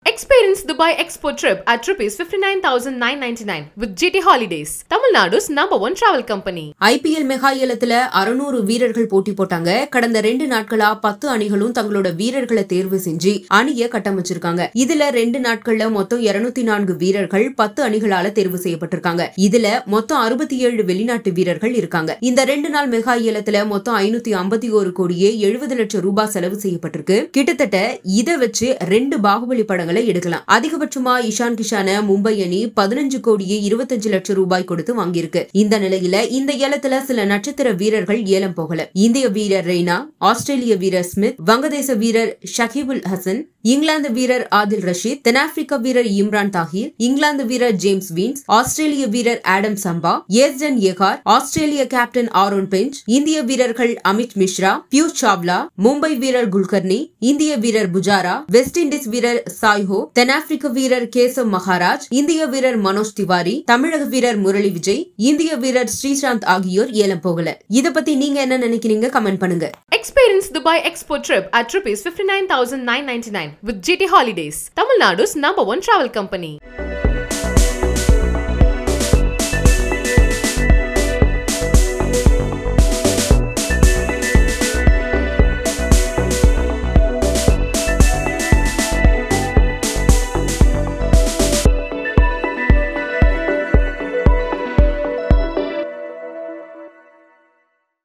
Experience Dubai Expo trip at rupees 59,999 with GT Holidays, Tamil Nadu's number one travel company. IPL mega ஏலத்துல அறுநூறு வீரர்கள் போட்டி போட்டாங்க கடந்த ரெண்டு நாட்களா பத்து அணிகளும் தங்களோட வீரர்களை தேர்வு செஞ்சு அணிய கட்டமைச்சிருக்காங்க இதுல ரெண்டு நாட்கள்ல மொத்தம் இருநூத்தி நான்கு வீரர்கள் பத்து அணிகளால தேர்வு செய்யப்பட்டிருக்காங்க இதுல மொத்தம் அறுபத்தி ஏழு வெளிநாட்டு வீரர்கள் இருக்காங்க இந்த ரெண்டு நாள் மெகா ஏலத்துல மொத்தம் ஐநூத்தி ஐம்பத்தி ஒரு கோடியே எழுபது லட்சம் ரூபாய் செலவு செய்யப்பட்டிருக்கு கிட்டத்தட்ட இதை வச்சு ரெண்டு பாகுபலி படங்களை எடுக்கலாம் அதிகபட்சமா இஷான் கிஷான மும்பை அணி பதினஞ்சு கோடியே இருபத்தஞ்சு லட்சம் ரூபாய் கொடுத்து வாங்கியிருக்கு இந்த நிலையில இந்த ஏலத்துல சில நட்சத்திர வீரர்கள் ஏலம் போகல இந்திய வீரர் ரெய்னா ஆஸ்திரேலிய வீரர் ஸ்மித் வங்கதேச வீரர் ஷகிபுல் ஹசன் இங்கிலாந்து வீரர் ஆதில் ரஷீத் தென்னாப்பிரிக்க வீரர் இம்ரான் தாஹிர் இங்கிலாந்து வீரர் ஜேம்ஸ் வீன்ஸ் ஆஸ்திரேலிய வீரர் ஆடம் சம்பா ஏஸ்டன் எகார் ஆஸ்திரேலிய கேப்டன் ஆரோன் பெஞ்ச் இந்திய வீரர்கள் அமித் மிஸ்ரா பியூஷ் சாவ்லா மும்பை வீரர் குல்கர்னி இந்திய வீரர் புஜாரா வெஸ்ட் இண்டீஸ் வீரர் சாய்ஹோ தென்னாப்பிரிக்க வீரர் கேசவ் மகாராஜ் இந்திய வீரர் மனோஜ் திவாரி தமிழக வீரர் முரளி விஜய் இந்திய வீரர் ஸ்ரீசாந்த் ஆகியோர் ஏலம் போகல இத பத்தி நீங்க என்ன நினைக்கிறீங்க கமெண்ட் பண்ணுங்க Experience Dubai Expo trip at rupees 59,999 with GT Holidays, Tamil Nadu's number one travel company.